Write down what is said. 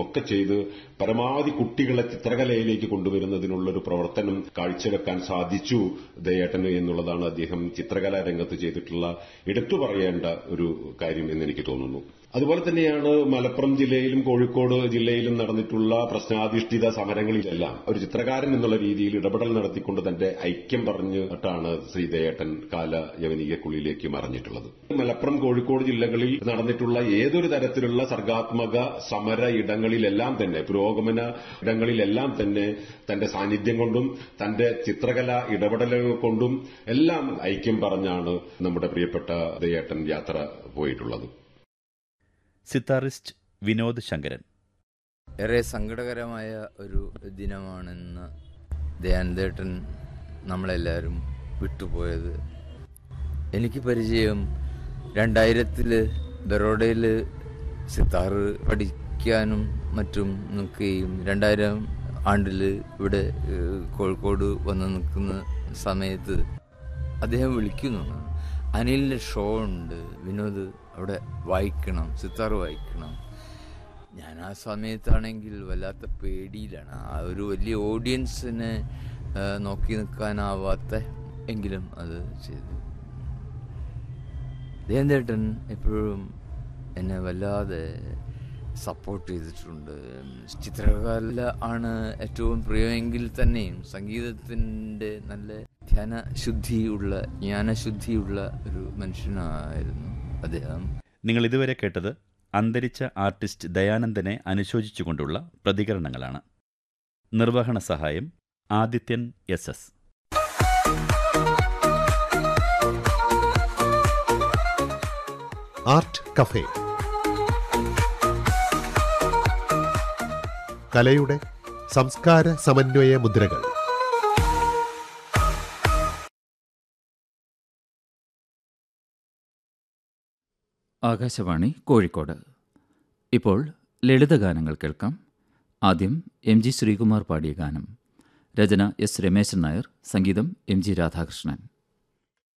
ഒക്കെ ചെയ്ത് പരമാവധി കുട്ടികളെ ചിത്രകലയിലേക്ക് കൊണ്ടുവരുന്നതിനുള്ള ഒരു പ്രവർത്തനം കാഴ്ചവെക്കാൻ സാധിച്ചു ദയേട്ടന് എന്നുള്ളതാണ് അദ്ദേഹം ചിത്രകലാ രംഗത്ത് ചെയ്തിട്ടുള്ള എടുത്തു പറയേണ്ട ഒരു കാര്യം എന്ന് എനിക്ക് തോന്നുന്നു അതുപോലെ തന്നെയാണ് മലപ്പുറം ജില്ലയിലും കോഴിക്കോട് ജില്ലയിലും നടന്നിട്ടുള്ള പ്രശ്നാധിഷ്ഠിത സമരങ്ങളിലെല്ലാം ഒരു ചിത്രകാരൻ എന്നുള്ള രീതിയിൽ ഇടപെടൽ നടത്തിക്കൊണ്ട് തന്റെ ഐക്യം പറഞ്ഞിട്ടാണ് ശ്രീ ദയേട്ടൻ കാല യവനികക്കുള്ളിലേക്ക് മറഞ്ഞിട്ടുള്ളത് മലപ്പുറം കോഴിക്കോട് ജില്ലകളിൽ നടന്നിട്ടുള്ള ഏതൊരു തരത്തിലുള്ള സർഗാത്മക സമര ഇടങ്ങളിലെല്ലാം തന്നെ പുരോഗമന ഇടങ്ങളിലെല്ലാം തന്നെ തന്റെ സാന്നിധ്യം കൊണ്ടും തന്റെ ചിത്രകല ഇടപെടലുകൾ കൊണ്ടും എല്ലാം ഐക്യം പറഞ്ഞാണ് നമ്മുടെ പ്രിയപ്പെട്ട ദയേട്ടൻ യാത്ര പോയിട്ടുള്ളത് സിത്താറിസ്റ്റ് വിനോദ് ശങ്കരൻ ഏറെ സങ്കടകരമായ ഒരു ദിനമാണെന്ന് ദയാനന്ദേട്ടൻ നമ്മളെല്ലാവരും വിട്ടുപോയത് എനിക്ക് പരിചയം രണ്ടായിരത്തില് ബറോഡയിൽ സിത്താറ് പഠിക്കാനും മറ്റും നിൽക്കുകയും രണ്ടായിരം ആണ്ടിൽ ഇവിടെ ഏഹ്, കോഴിക്കോട് വന്ന് നിൽക്കുന്ന സമയത്ത് അദ്ദേഹം വിളിക്കുന്നു അനിലിൻ്റെ ഷോ ഉണ്ട് വിനോദ് അവിടെ വായിക്കണം സിത്താറ് വായിക്കണം ഞാൻ ആ സമയത്താണെങ്കിൽ വല്ലാത്ത പേടിയിലാണ് ആ ഒരു വലിയ ഓഡിയൻസിനെ ആ, നോക്കി നിൽക്കാനാവാത്ത എങ്കിലും അത് ചെയ്തു ദേവേന്ദ്രേട്ടൻ എപ്പോഴും എന്നെ വല്ലാതെ സപ്പോർട്ട് ചെയ്തിട്ടുണ്ട് ചിത്രകല ആണ് ഏറ്റവും പ്രിയമെങ്കിൽ തന്നെയും സംഗീതത്തിൻ്റെ നല്ല ധ്യാനശുദ്ധിയുള്ള ജ്ഞാനശുദ്ധിയുള്ള ഒരു മനുഷ്യനായിരുന്നു അദ്ദേഹം നിങ്ങൾ ഇതുവരെ കേട്ടത് അന്തരിച്ച ആർട്ടിസ്റ്റ് ദയാനന്ദനെ അനുശോചിച്ചുകൊണ്ടുള്ള പ്രതികരണങ്ങളാണ് നിർവഹണ സഹായം Adithyan S S art cafe കലയുടെ സംസ്കാര സമന്വയ മുദ്രകൾ ആകാശവാണി കോഴിക്കോട് ഇപ്പോൾ ലളിതഗാനങ്ങൾ കേൾക്കാം ആദ്യം എം ജി ശ്രീകുമാർ പാടിയ ഗാനം രചന എസ് രമേശൻ നായർ സംഗീതം എം ജി രാധാകൃഷ്ണൻ